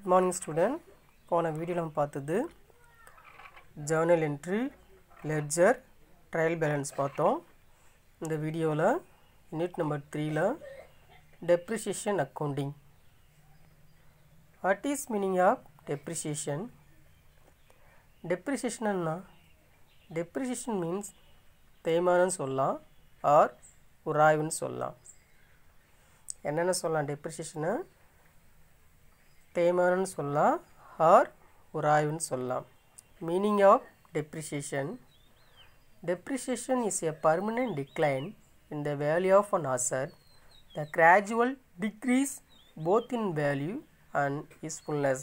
Good morning student போன video நம்ம பார்த்தது journal entry ledger trial balance பார்த்தோம் இந்த வீடியோவில் யூனிட் நம்பர் த்ரீயில் depreciation accounting what is meaning of depreciation டெப்ரிசியேஷன்னா டெப்ரிசியேஷன் மீன்ஸ் தேய்மானம்னு சொல்லலாம் ஆர் உராய்வுன்னு சொல்லலாம் என்னென்ன சொல்லலாம் டெப்ரிசியேஷனை தேய்மானம்னு சொல்லலாம் ஆர் உராய்வுன்னு சொல்லலாம் meaning of depreciation depreciation is a permanent decline in the value of an asset the gradual decrease both in value and usefulness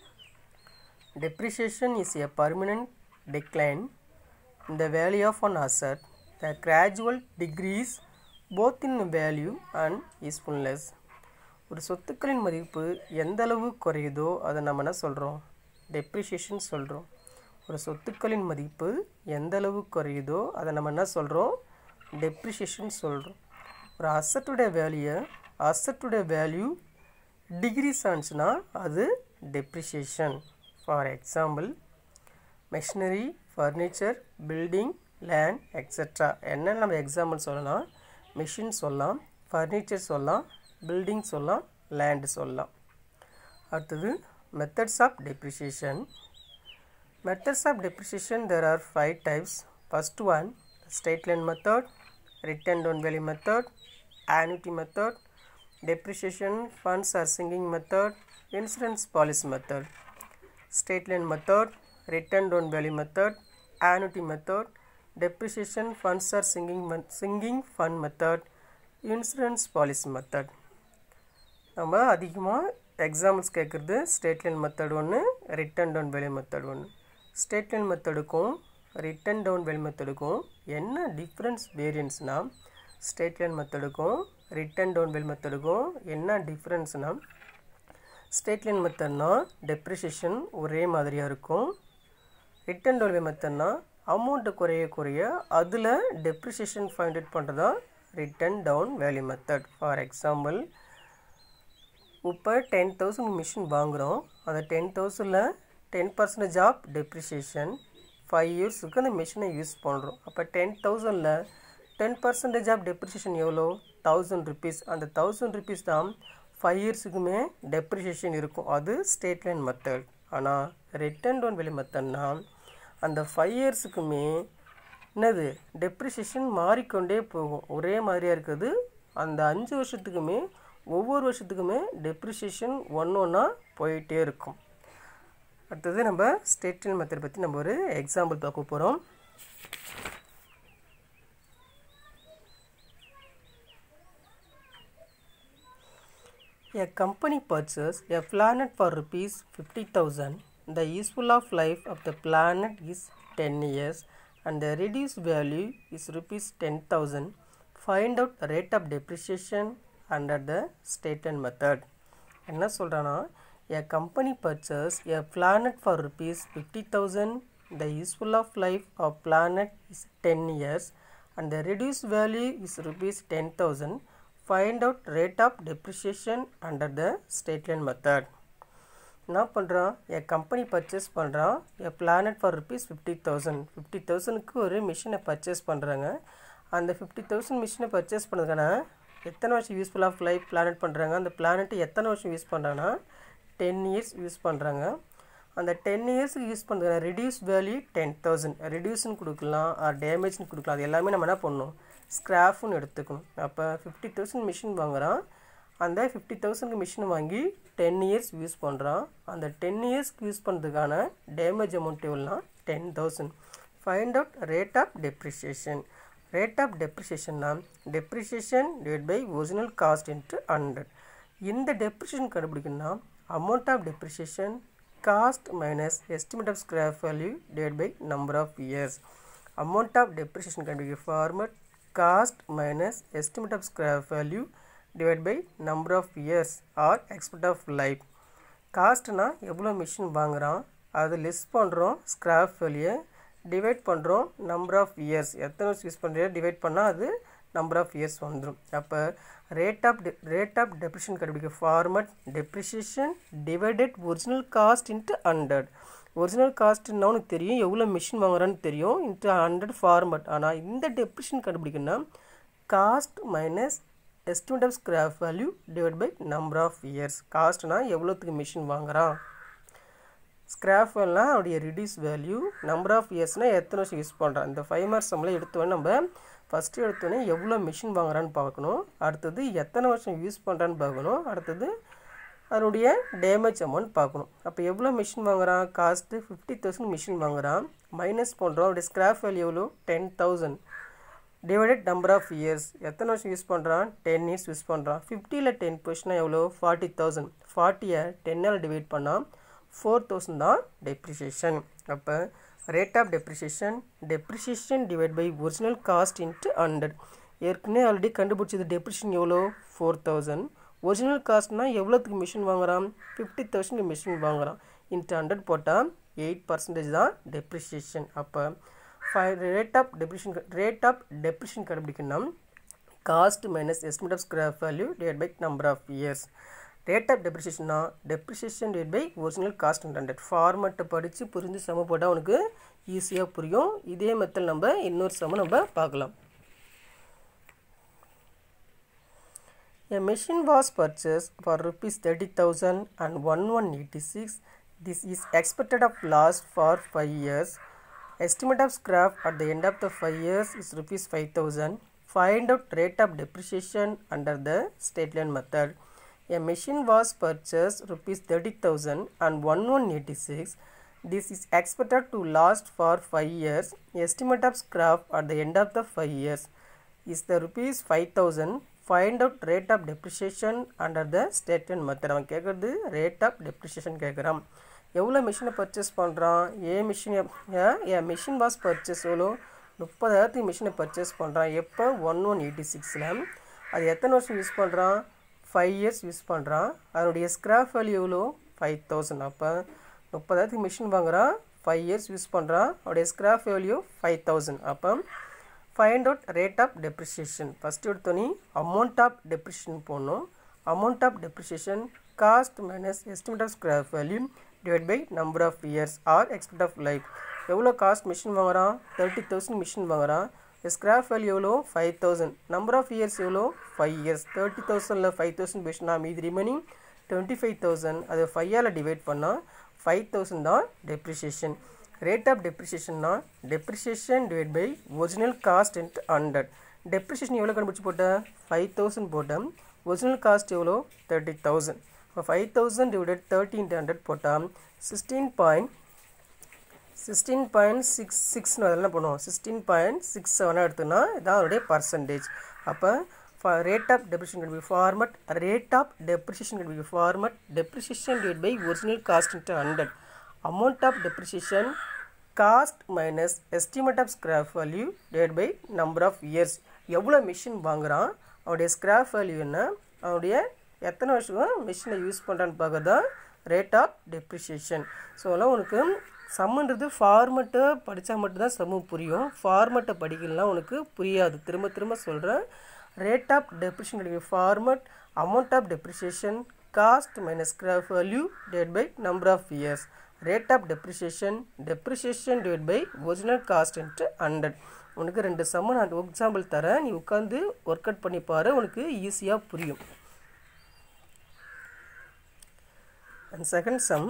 depreciation is a permanent decline in the value of an asset the gradual decrease both in value and usefulness ஒரு சொத்துக்களின் மதிப்பு எந்த அளவு குறையுதோ அதை நம்ம என்ன சொல்கிறோம் depreciation சொல்கிறோம் ஒரு சொத்துக்களின் மதிப்பு எந்த அளவு குறையுதோ அதை நம்ம என்ன சொல்கிறோம் டெப்ரிஷியேஷன் சொல்கிறோம் ஒரு அசட்டுடைய வேல்யூ அசட்டுடைய வேல்யூ டிகிரிஸ் ஆனிச்சுன்னா அது depreciation for example machinery furniture building land extra என்ன நம்ம எக்ஸாம்பிள் சொல்லலாம் மிஷின் சொல்லலாம் ஃபர்னிச்சர் சொல்லலாம் பில்டிங் சொல்லலாம் லேண்டு சொல்லலாம் அடுத்தது methods of depreciation Methods of depreciation there are five types. First one straight line method, written down value method, annuity method, depreciation funds are sinking method, insurance policy method. Straight line method, written down value method, annuity method, depreciation funds are sinking sinking fund method, insurance policy method. நம்ம அதிகமாக examples கேட்குறது straight line method ஒன்று written down value method ஒன்று straight line மெத்தடுக்கும் written down value மெத்தடுக்கும் என்ன difference வேரியன்ஸ்னால் straight line மெத்தடுக்கும் ரிட்டன் டவுன் வேல்யூ மெத்தடுக்கும் என்ன டிஃப்ரென்ஸ்னால் ஸ்டேட் லைன் மெத்தட்னா டெப்ரிசியேஷன் ஒரே மாதிரியாக இருக்கும் ரிட்டன் டவுன் வேல்யூ மெத்தட்னா அமௌண்ட்டு குறைய குறைய அதில் டெப்ரிசியேஷன் ஃபைண்ட் அவுட் பண்ணுறதா written down value method for example இப்போ டென் தௌசண்ட் மிஷின் வாங்குகிறோம் அந்த டென் தௌசண்டில் ten percentage of depreciation five இயர்ஸுக்கு அந்த மிஷினை யூஸ் பண்ணுறோம் அப்போ டென் தௌசண்டில் டென் பர்சன்டேஜ் ஆஃப் டெப்ரிசியேஷன் எவ்வளோ தௌசண்ட் ருபீஸ் அந்த தௌசண்ட் ருபீஸ் தான் ஃபைவ் இயர்ஸுக்குமே டெப்ரிசியேஷன் இருக்கும் அது ஸ்டேட் லைன் மெத்தட் ஆனால் ரிட்டன் டவுன் வெளி மெத்தட்னா அந்த ஃபைவ் இயர்ஸுக்குமே என்னது டெப்ரிசியேஷன் மாறிக்கொண்டே போகும் ஒரே மாதிரியாக இருக்குது அந்த அஞ்சு வருஷத்துக்குமே ஒவ்வொரு வருஷத்துக்குமே டெப்ரிசியேஷன் ஒன்று ஒன்றா போயிட்டே இருக்கும் அடுத்தது நம்ம ஸ்டேட்மெண்ட் மெத்தட் பற்றி நம்ம ஒரு எக்ஸாம்பிள் பார்க்க போகிறோம் A company purchased a planet for rupees 50,000. The useful of life of the planet is 10 years and the reduced value is rupees 10,000. Find out the rate of depreciation under the statement method. என்ன சொல்கிறான்னா a company purchased a planet for rupees 50,000 the useful of life of planet is 10 years and the reduced value is rupees 10,000 find out rate of depreciation under the straight line method என்ன பண்ணுறான் எ company purchase பண்ணுறான் a plant for rupees fifty thousand fifty தௌசண்ட்க்கு ஒரு மிஷினை purchase பண்ணுறாங்க அந்த fifty thousand மிஷினை purchase பண்ணதுக்கான எத்தனை வருஷம் யூஸ்ஃபுல் ஆஃப் லைஃப் பிளானட் பண்ணுறாங்க அந்த பிளானெட்டு எத்தனை வருஷம் யூஸ் பண்ணுறாங்கன்னா டென் இயர்ஸ் யூஸ் பண்ணுறாங்க அந்த டென் இயர்ஸுக்கு யூஸ் பண்ணுற ரெடியூஸ் வேல்யூ டென் தௌசண்ட் ரெடியூஸ்னு கொடுக்கலாம் ஆர் டேமேஜ்னு கொடுக்கலாம் அது எல்லாமே நம்ம என்ன பண்ணணும் ஸ்க்ராஃப்னு எடுத்துக்கணும் அப்போ ஃபிஃப்டி தௌசண்ட் மிஷின் வாங்குகிறான் அந்த ஃபிஃப்டி தௌசண்ட்க்கு மிஷின் வாங்கி டென் இயர்ஸ் யூஸ் பண்ணுறான் அந்த டென் இயர்ஸ்க்கு யூஸ் பண்ணுறதுக்கான டேமேஜ் அமௌண்ட் எவ்வளோனா ten thousand find out rate of depreciation rate of டெப்ரிஷியேஷன்னா depreciation divide by original cost into hundred இந்த டெப்ரிஷியேஷன் கண்டுபிடிக்கணும்னா amount of depreciation cost minus estimate of scrap value divide by number of years amount of depreciation கண்டுபிடிக்க format cost minus estimate of scrap value divide by number of years or expect of life காஸ்ட்னா எவ்வளோ machine வாங்குகிறான் அது less பண்ணுறோம் scrap value divide பண்ணுறோம் number of years எத்தனை வருஷம் use பண்ணுறியோ divide பண்ணால் அது நம்பர் ஆஃப் இயர்ஸ் வந்துடும் அப்போ rate of rate of depreciation கண்டுபிடிக்க format depreciation divided original cost into hundred original காஸ்ட்னா உனக்கு தெரியும் எவ்வளோ மிஷின் வாங்குறான்னு தெரியும் இன்ட்டு ஹண்ட்ரட் ஃபார்மட் ஆனால் இந்த டெப்ரிஷன் கண்டுபிடிக்கணும்னா cost minus estimate of scrap value divide by number of years காஸ்ட்னா எவ்வளோத்துக்கு மிஷின் வாங்குறான் ஸ்கிராப் வேல்னால் அவருடைய ரிடியூஸ் வேல்யூ நம்பர் ஆஃப் இயர்ஸ்னால் எத்தனை வருஷம் யூஸ் பண்ணுறான் இந்த ஃபைவ் மார்க்ஸ் நம்மளே எடுத்தோடனே நம்ம ஃபஸ்ட்டு எடுத்தோடனே எவ்வளோ மிஷின் வாங்குறான்னு பார்க்கணும் அடுத்தது எத்தனை வருஷம் யூஸ் பண்ணுறான்னு பார்க்கணும் அடுத்தது அதனுடைய டேமேஜ் அமௌண்ட் பார்க்கணும் அப்போ எவ்வளோ மிஷின் வாங்குறான் காஸ்ட்டு ஃபிஃப்டி தௌசண்ட் மிஷின் வாங்குறான் மைனஸ் பண்ணுறோம் அவருடைய ஸ்கிராப் வேல்யூ எவ்வளோ ten thousand divided number of years எத்தனை வருஷம் யூஸ் பண்ணுறான் டென் இயர்ஸ் யூஸ் பண்ணுறான் ஃபிஃப்டியில் டென் பொசிஷனா எவ்வளோ ஃபார்ட்டி தௌசண்ட் ஃபார்ட்டியை டென்னால் டிவைட் பண்ணால் ஃபோர் தௌசண்ட் தான் டெப்ரிசியேஷன் அப்போ rate of depreciation depreciation divide by original cost into hundred ஏற்கனவே ஆல்ரெடி கண்டுபிடிச்சது டெப்ரிஷன் எவ்வளோ ஃபோர் தௌசண்ட் ஒரிஜினல் காஸ்ட்னால் எவ்வளோத்துக்கு மிஷின் வாங்குறான் ஃபிஃப்டி தௌசண்ட் மிஷின் வாங்குறான் இன்ட்டு ஹண்ட்ரட் போட்டால் எயிட் பர்சன்டேஜ் தான் டெப்ரிசியேஷன் அப்போ five rate of depreciation rate of depreciation கண்டுபிடிக்கணும் cost minus estimate of scrap value divide by number of years rate of டெப்ரிசியேஷன்னா depreciation divide by original cost hundred ஃபார்மெட்டை படித்து புரிஞ்சு சம போட்டால் உனக்கு ஈஸியாக புரியும் இதே மெத்தட் நம்ம இன்னொரு சம நம்ம பார்க்கலாம் A machine was purchased for rupees 30,000 and 1186. This is expected of last for 5 years. Estimate of scrap at the end of the 5 years is rupees 5000. Find out rate of depreciation under the state line method. A machine was purchased rupees 30,000 and 1186. This is expected to last for 5 years. Estimate of scrap at the end of the 5 years is the rupees 5000 find out rate of depreciation under the statement method அவன் கேட்குறது rate of depreciation கேட்குறான் எவ்வளோ மிஷினை purchase பண்ணுறான் a machine a machine was purchase எவ்வளோ முப்பதாயிரத்துக்கு மிஷினை purchase பண்ணுறான் எப்போ ஒன் ஒன் எயிட்டி சிக்ஸில் அது எத்தனை வருஷம் யூஸ் பண்ணுறான் ஃபைவ் இயர்ஸ் யூஸ் பண்ணுறான் அதனுடைய ஸ்கிராப் வேல்யூ எவ்வளோ ஃபைவ் தௌசண்ட் அப்போ முப்பதாயிரத்துக்கு மிஷின் வாங்குறான் ஃபைவ் இயர்ஸ் யூஸ் பண்ணுறான் அவருடைய ஸ்கிராப் வேல்யூ ஃபைவ் தௌசண்ட் அப்போ find out rate of depreciation first எடுத்தோன்னே அமௌண்ட் ஆஃப் டெப்ரிசியேஷன் போடணும் amount of depreciation cost minus estimate of scrap value divide by number of years or expect of life எவ்வளோ cost machine வாங்குறான் thirty thousand machine வாங்குறான் scrap value எவ்வளோ five thousand number of years எவ்வளோ five years thirty தௌசண்டில் five thousand பேசினா மீதி remaining twenty five thousand அதை ஃபைவால் டிவைட் பண்ணால் ஃபைவ் தௌசண்ட் தான் டெப்ரிசியேஷன் ரேட் ஆஃப் டெப்ரிசியேஷன்னா depreciation divide by original cost into hundred depreciation எவ்வளோ கண்டுபிடிச்சி போட்டேன் ஃபைவ் தௌசண்ட் போட்டேன் ஒரிஜினல் காஸ்ட் எவ்வளோ தேர்ட்டி தௌசண்ட் இப்போ five thousand divided thirty into hundred போட்டால் sixteen point sixteen point six சிக்ஸ்னு அதெல்லாம் பண்ணுவோம் சிக்ஸ்டீன் பாயிண்ட் சிக்ஸ் செவனாக எடுத்தோன்னா இதான் அதோடைய பர்சன்டேஜ் அப்போ rate of depreciation cut by format rate of depreciation cut by format depreciation divide by original cost into hundred amount of depreciation cost minus estimate of scrap value divided by number of years எவ்வளோ machine வாங்குறான் அவனுடைய scrap value என்ன அவனுடைய எத்தனை வருஷம் மிஷினை use பண்ணுறான்னு பார்க்குறது தான் ரேட் ஆஃப் டெப்ரிசியேஷன் ஸோ அதெல்லாம் உனக்கு சம்முன்றது ஃபார்மெட்டை படித்தா மட்டும்தான் சம்மு புரியும் ஃபார்மெட்டை படிக்கலாம் உனக்கு புரியாது திரும்ப திரும்ப சொல்கிறேன் ரேட் ஆஃப் டெப்ரிஷியேஷன் கிடைக்கும் format amount of depreciation cost minus scrap value divide by number of years rate of depreciation depreciation divide by original cost into hundred உனக்கு ரெண்டு சம்ம நான் எக்ஸாம்பிள் தரேன் நீ உட்காந்து ஒர்க் அவுட் பண்ணி பாரு உனக்கு ஈஸியாக புரியும் and second sum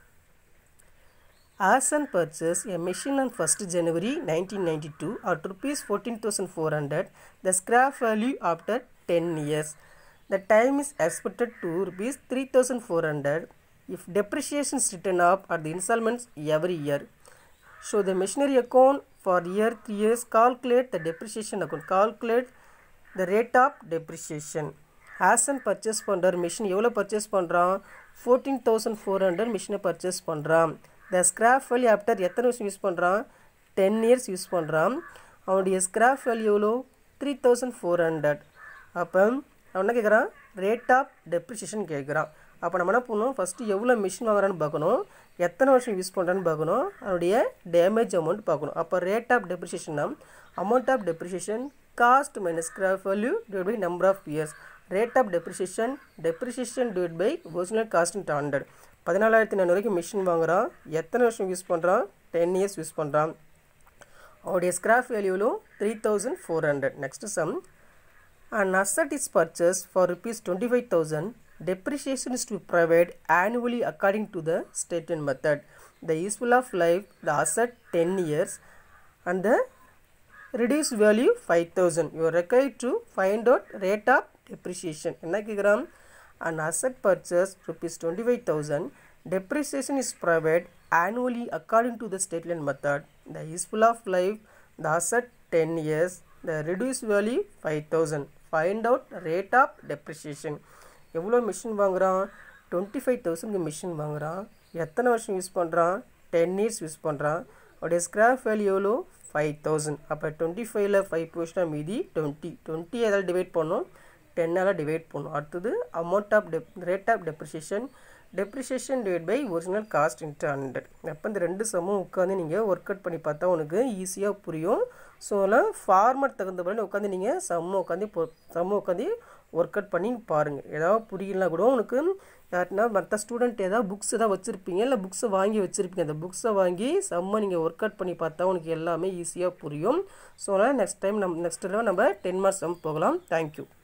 Asan purchased a machine on 1st January 1992 at rupees 14,400. The scrap value after 10 years. The time is expected to rupees 3,400 if depreciation is written up at the installments every year. Show the machinery account for year 3 years. Calculate the depreciation account. Calculate the rate of depreciation. Hasan purchase பண்ணுற machine எவ்வளோ purchase பண்ணுறான் fourteen thousand four hundred மிஷினை purchase பண்ணுறான் the scrap value after எத்தனை வருஷம் use பண்ணுறான் ten years use பண்ணுறான் அவனுடைய ஸ்கிராப் வேல்யூ எவ்வளோ த்ரீ தௌசண்ட் ஃபோர் ஹண்ட்ரட் அப்போ அவன் என்ன கேட்குறான் ரேட் ஆஃப் டெப்ரிசியேஷன் கேட்குறான் அப்போ நம்ம என்ன பண்ணணும் ஃபஸ்ட்டு எவ்வளோ மிஷின் வாங்குறான்னு பார்க்கணும் எத்தனை வருஷம் யூஸ் பண்ணுறான்னு பார்க்கணும் அதனுடைய டேமேஜ் அமௌண்ட் பார்க்கணும் அப்போ ரேட் ஆஃப் டெப்ரிசியேஷன்னா amount of depreciation cost minus scrap value divide by number of years rate of depreciation depreciation divide by original cost into hundred பதினாலாயிரத்தி நானூறு வரைக்கும் மிஷின் வாங்குறான் எத்தனை வருஷம் யூஸ் பண்ணுறான் டென் இயர்ஸ் யூஸ் பண்ணுறான் அவருடைய ஸ்கிராப் வேல்யூலும் three thousand four hundred next sum An asset is purchased for rupees 25,000. Depreciation is to be provided annually according to the stated method. The useful of life, the asset 10 years and the reduced value 5000. You are required to find out rate of depreciation. என்ன கேட்குறான் An asset purchased rupees 25,000. Depreciation is provided annually according to the stated method. The useful of life, the asset 10 years, the reduced value 5000. Find out rate of depreciation. எவ்வளோ machine வாங்குறான் twenty five தௌசண்ட்க்கு machine வாங்குறான் எத்தனை வருஷம் use பண்ணுறான் ten years use பண்ணுறான் அவருடைய scrap value எவ்வளோ ஃபைவ் தௌசண்ட் அப்போ டுவெண்ட்டி ஃபைவ்ல ஃபைவ் போச்சுன்னா மீதி டுவெண்ட்டி டுவெண்ட்டி எதால் டிவைட் பண்ணோம் டென்னால் டிவைட் பண்ணும் அடுத்தது அமௌண்ட் ஆஃப் டெப் rate of depreciation depreciation divide by original cost into hundred அப்போ இந்த ரெண்டு சம்மும் உட்காந்து நீங்கள் ஒர்க் அவுட் பண்ணி பார்த்தா உனக்கு ஈஸியாக புரியும் ஸோ அதெல்லாம் ஃபார்மட் தகுந்தபடி உட்காந்து நீங்கள் சம்ம உட்காந்து சம்ம உட்காந்து ஒர்க் அவுட் பண்ணி பாருங்கள் ஏதாவது புரியலனா கூட உனக்கு யாருன்னா மற்ற ஸ்டூடெண்ட் ஏதாவது புக்ஸ் ஏதாவது வச்சுருப்பீங்க இல்லை புக்ஸை வாங்கி வச்சுருப்பீங்க அந்த புக்ஸை வாங்கி செம்ம நீங்கள் ஒர்க் அவுட் பண்ணி பார்த்தா உனக்கு எல்லாமே ஈஸியாக புரியும் ஸோ அதனால் நெக்ஸ்ட் டைம் நம்ம நெக்ஸ்ட் தடவை நம்ம டென் மார்க்ஸ் சம் போகலாம் தேங்க்யூ